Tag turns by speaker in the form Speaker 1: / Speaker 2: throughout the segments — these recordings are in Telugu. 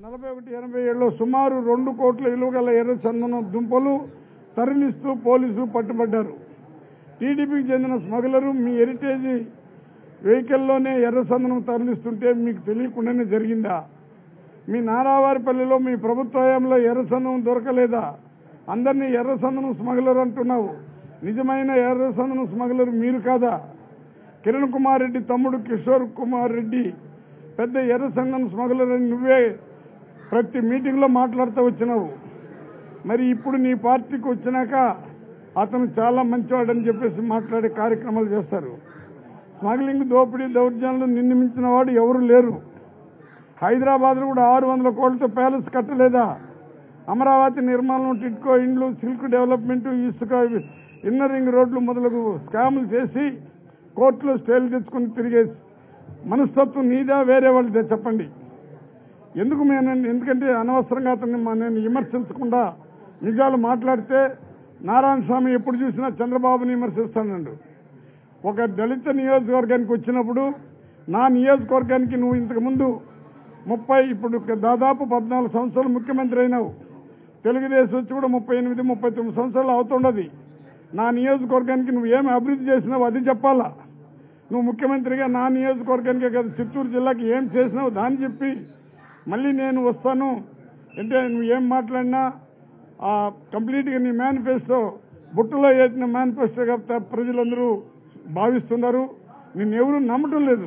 Speaker 1: నలభై ఒకటి ఎనభై ఏడులో సుమారు రెండు కోట్ల విలువ గల ఎర్ర చందనం దుంపలు తరలిస్తూ పోలీసులు పట్టుబడ్డారు టీడీపీకి చెందిన స్మగ్లరు మీ హెరిటేజ్ వెహికల్లోనే ఎర్ర చందనం తరలిస్తుంటే మీకు తెలియకుండానే జరిగిందా మీ నారావారిపల్లిలో మీ ప్రభుత్వ హయాంలో ఎర్ర చందనం దొరకలేదా అందరినీ ఎర్ర చందనం స్మగ్లర్ అంటున్నావు నిజమైన ఎర్ర చందనం స్మగ్లర్ మీరు కాదా కిరణ్ కుమార్ రెడ్డి తమ్ముడు కిషోర్ కుమార్ రెడ్డి పెద్ద ఎర్ర చందనం స్మగ్లర్ అని నువ్వే ప్రతి మీటింగ్లో మాట్లాడుతూ వచ్చినావు మరి ఇప్పుడు నీ పార్టీకి వచ్చినాక అతను చాలా మంచివాడని చెప్పేసి మాట్లాడే కార్యక్రమాలు చేస్తారు స్మగ్లింగ్ దోపిడీ దౌర్జన్యాలు నిన్ను మించిన వాడు ఎవరు లేరు హైదరాబాద్లో కూడా ఆరు వందల కోట్లతో ప్యాలెస్ కట్టలేదా అమరావతి నిర్మాణం టిట్కో ఇండ్లు సిల్క్ డెవలప్మెంట్ ఇసుక ఇన్నర్ రింగ్ రోడ్లు మొదలగు స్కాములు చేసి కోర్టులో స్టేలు తెచ్చుకుని తిరిగే మనస్తత్వం నీదా వేరే వాళ్ళదే చెప్పండి ఎందుకు నేను ఎందుకంటే అనవసరంగా అతన్ని మా- నేను విమర్శించకుండా నిజాలు మాట్లాడితే నారాయణ స్వామి ఎప్పుడు చూసినా చంద్రబాబుని విమర్శిస్తానండు ఒక దళిత నియోజకవర్గానికి వచ్చినప్పుడు నా నియోజకవర్గానికి నువ్వు ఇంతకుముందు ముప్పై ఇప్పుడు దాదాపు పద్నాలుగు సంవత్సరాలు ముఖ్యమంత్రి అయినావు తెలుగుదేశం వచ్చి కూడా ముప్పై ఎనిమిది ముప్పై తొమ్మిది సంవత్సరాలు అవుతున్నది నా నియోజకవర్గానికి నువ్వు ఏమి అభివృద్ధి చేసినావు అది చెప్పాలా నువ్వు ముఖ్యమంత్రిగా నా నియోజకవర్గానికే కదా చిత్తూరు జిల్లాకి ఏం చేసినావు దాన్ని చెప్పి మళ్ళీ నేను వస్తాను అంటే నువ్వు ఏం మాట్లాడినా ఆ కంప్లీట్గా నీ మేనిఫెస్టో బుట్టలో వేసిన మేనిఫెస్టోగా త- ప్రజలందరూ భావిస్తున్నారు నిన్ను ఎవరు నమ్మటం లేదు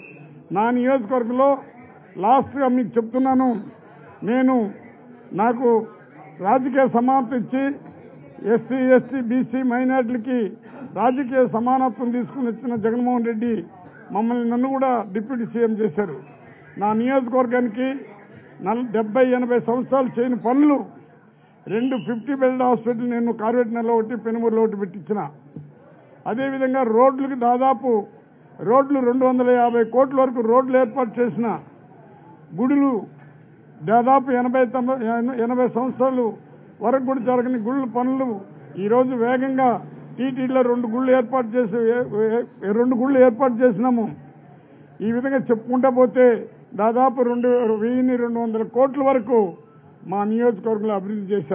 Speaker 1: నా నియోజకవర్గంలో లాస్ట్గా మీకు చెప్తున్నాను నేను నాకు రాజకీయ సమానత ఇచ్చి ఎస్సీ ఎస్టీ బీసీ మైనార్టీలకి రాజకీయ సమానత్వం తీసుకుని వచ్చిన జగన్మోహన్ రెడ్డి మమ్మల్ని నన్ను కూడా డిప్యూటీ సీఎం చేశారు నా నియోజకవర్గానికి నల్ డెబ్బై ఎనభై సంవత్సరాలు చేయని పనులు రెండు ఫిఫ్టీ బెడ్ హాస్పిటల్ నేను కార్వేటనలో ఒకటి పెనుమూరులో ఒకటి పెట్టించిన అదేవిధంగా రోడ్లకు దాదాపు రోడ్లు రెండు వందల యాభై కోట్ల వరకు రోడ్లు ఏర్పాటు చేసిన గుడులు దాదాపు ఎనభై తొంభై ఎనభై సంవత్సరాలు వరకు కూడా జరగని గుళ్ళ పనులు ఈరోజు వేగంగా టీటీడీలో రెండు గుళ్ళు ఏర్పాటు చేసి ఏ- ఏ- రెండు గుళ్ళు ఏర్పాటు చేసినాము ఈ విధంగా చెప్పుకుంటా పోతే దాదాపు రెండు వెయ్యిన్ని రెండు వందల కోట్ల వరకు మా నియోజకవర్గంలో అభివృద్ధి చేశా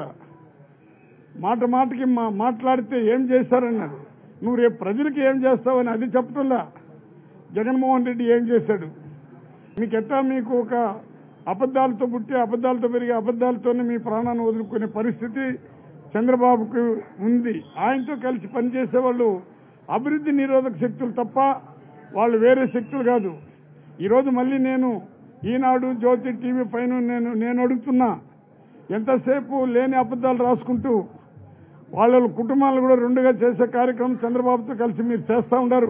Speaker 1: మాట మాటకి మా మాట్లాడితే ఏం చేశారన్నారు నువ్వు రేపు ప్రజలకు ఏం చేస్తావని అది చెప్పటంలా జగన్మోహన్ రెడ్డి ఏం చేశాడు మీకు ఎట్టా మీకు ఒక అబద్ధాలతో పుట్టి అబద్ధాలతో పెరిగి అబద్ధాలతోనే మీ ప్రాణాన్ని వదులుకునే పరిస్థితి చంద్రబాబుకు ఉంది ఆయనతో కలిసి పనిచేసే వాళ్ళు అభివృద్ధి నిరోధక శక్తులు తప్ప వాళ్ళు వేరే శక్తులు కాదు ఈరోజు మళ్ళీ నేను ఈనాడు జ్యోతి టీవీ పైన నేను నేను అడుగుతున్నా ఎంతసేపు లేని అబద్ధాలు రాసుకుంటూ వాళ్ళ వాళ్ళ కుటుంబాలను కూడా రెండుగా చేసే కార్యక్రమం చంద్రబాబుతో కలిసి మీరు చేస్తూ ఉన్నారు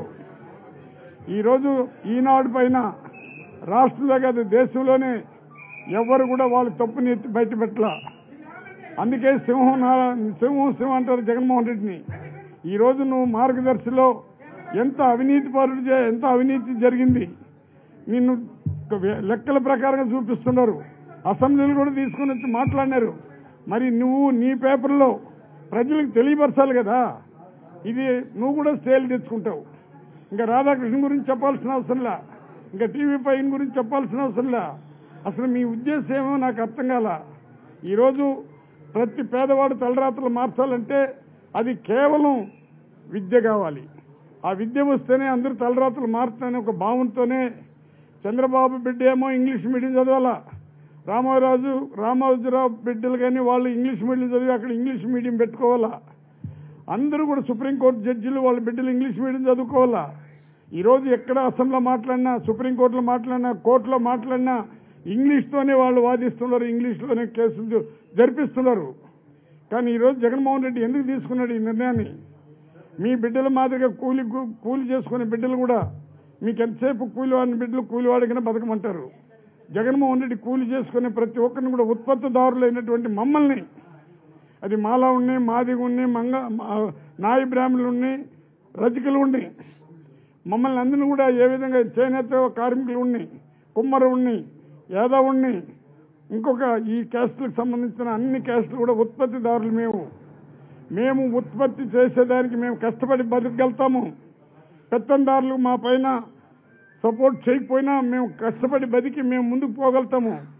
Speaker 1: ఈరోజు ఈనాడు పైన రాష్ట్రంలో కాదు దేశంలోనే ఎవరు కూడా వాళ్ళ తప్పుని ఎత్తి బయట పెట్టలా అందుకే సింహం నా- సింహం సింహం అంటారు జగన్మోహన్ రెడ్డిని ఈరోజు నువ్వు మార్గదర్శిలో ఎంత అవినీతి పరుడు చే- ఎంత అవినీతి జరిగింది నిన్ను ఒక వే- లెక్కల ప్రకారంగా చూపిస్తున్నారు అసెంబ్లీలు కూడా తీసుకుని వచ్చి మాట్లాడినారు మరి నువ్వు నీ పేపర్లో ప్రజలకు తెలియపరచాలి కదా ఇది నువ్వు కూడా స్టేలు తెచ్చుకుంటావు ఇంకా రాధాకృష్ణ గురించి చెప్పాల్సిన అవసరంలా ఇంకా టీవీ పైన గురించి చెప్పాల్సిన అవసరంలా అసలు మీ ఉద్దేశం ఏమో నాకు అర్థం కాల ఈరోజు ప్రతి పేదవాడు తలరాత్రులు మార్చాలంటే అది కేవలం విద్య కావాలి ఆ విద్య వస్తేనే అందరూ తలరాత్రులు మారుతానే ఒక భావంతోనే చంద్రబాబు బిడ్డ ఏమో ఇంగ్లీష్ మీడియం చదవాలా రామారాజు రామారాజురావు బిడ్డలు కానీ వాళ్ళు ఇంగ్లీష్ మీడియం చదివి అక్కడ ఇంగ్లీష్ మీడియం పెట్టుకోవాలా అందరూ కూడా సుప్రీంకోర్టు జడ్జిలు వాళ్ళ బిడ్డలు ఇంగ్లీష్ మీడియం చదువుకోవాలా ఈరోజు ఎక్కడ అసెంబ్లీలో మాట్లాడినా సుప్రీంకోర్టులో మాట్లాడినా కోర్టులో మాట్లాడినా ఇంగ్లీష్తోనే వాళ్ళు వాదిస్తున్నారు ఇంగ్లీష్లోనే కేసులు జ- జరిపిస్తున్నారు కానీ ఈరోజు జగన్మోహన్ రెడ్డి ఎందుకు తీసుకున్నాడు ఈ నిర్ణయాన్ని మీ బిడ్డల మాదిరిగా కూలి కూలి చేసుకునే బిడ్డలు కూడా మీకు ఎంతసేపు కూలి వాడిన బిడ్డలు కూలి వాడికైనా బతకమంటారు జగన్మోహన్ రెడ్డి కూలి చేసుకునే ప్రతి ఒక్కరిని కూడా ఉత్పత్తిదారులైనటువంటి మమ్మల్ని అది మాలా ఉన్నాయి మాదిగ ఉన్నాయి మంగ మా- నాయి బ్రాహ్మణులు ఉన్నాయి రజకులు ఉన్నాయి మమ్మల్ని అందరిని కూడా ఏ విధంగా చేనేత కార్మికులు ఉన్నాయి కుమ్మరు ఉన్నాయి యాదవ్ ఉన్నాయి ఇంకొక ఈ క్యాస్ట్లకు సంబంధించిన అన్ని క్యాస్టులు కూడా ఉత్పత్తిదారులు మేము మేము ఉత్పత్తి చేసేదానికి మేము కష్టపడి బతకగలుగుతాము పెత్తందారులు మా పైన సపోర్ట్ చేయకపోయినా మేము కష్టపడి బతికి మేము ముందుకు పోగలుగుతాము